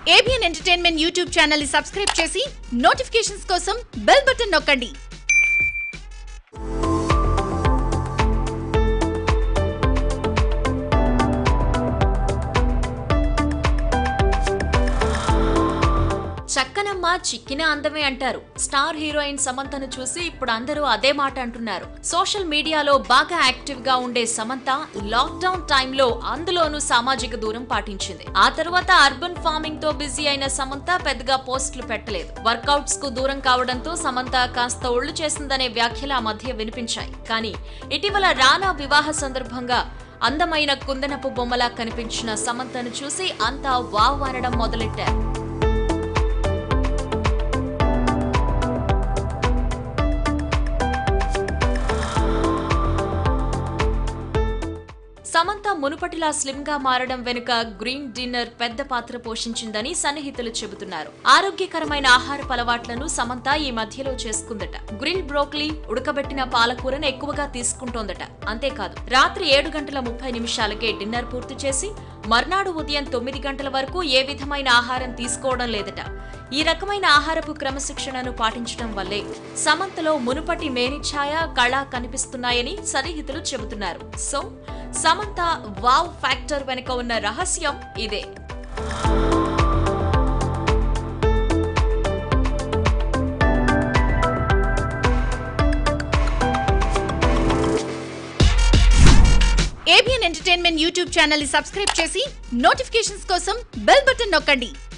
ABN entertainment YouTube channel ని subscribe చేసి notifications కోసం బెల్ బటన్ నొక్కండి చక్కనమ్మ చిక్కిన అందమే అంటారు స్టార్ హీరోయిన్ సమంతను చూసి ఇప్పుడు అందరూ అదే మాట అంటున్నారు సోషల్ మీడియాలో బాగా యాక్టివ్ గా ఉండే సమంత లాక్డౌన్ టైంలో అందులోనూ సామాజిక దూరం పాటించింది ఆ తర్వాత అర్బన్ ఫార్మింగ్ తో బిజీ అయిన సమంత పెద్దగా పోస్టులు పెట్టలేదు వర్కౌట్స్ కు దూరం కావడంతో సమంత కాస్త ఒళ్ళు చేసిందనే వ్యాఖ్యలు ఆ మధ్య వినిపించాయి కానీ ఇటీవల రానా వివాహ సందర్భంగా అందమైన కుందనపు బొమ్మలా కనిపించిన సమంతను చూసి అంతా వావ్ అనడం మొదలెట్టారు సమంత మునుపటిలా స్లిమ్ గా మారడం వెనుక గ్రీన్ డిన్నర్ పెద్ద పాత్ర పోషించిందని సన్నిహితులు చెబుతున్నారు ఆరోగ్యకరమైన ఆహారపు అలవాట్లను సమంత ఈ మధ్యలో చేసుకుందట గ్రిల్ బ్రోక్లీ ఉడకబెట్టిన పాలకూరను ఎక్కువగా తీసుకుంటోందట అంతేకాదు రాత్రి ఏడు గంటల ముప్పై నిమిషాలకే డిన్నర్ పూర్తి చేసి మర్నాడు ఉదయం తొమ్మిది గంటల వరకు ఏ విధమైన ఆహారం తీసుకోవడం లేదట ఈ రకమైన ఆహారపు క్రమశిక్షణను పాటించడం వల్లే సమంతలో మునుపటి మేనిఛాయ కళ కనిపిస్తున్నాయని సన్నిహితులు చెబుతున్నారు సో సమంత వావ్ ఫ్యాక్టర్ వెనుక ఉన్న రహస్యం ఇదే ఏబిఎన్ ఎంటర్టైన్మెంట్ యూట్యూబ్ ఛానల్ ని సబ్స్క్రైబ్ చేసి నోటిఫికేషన్స్ కోసం బెల్ బటన్ నొక్కండి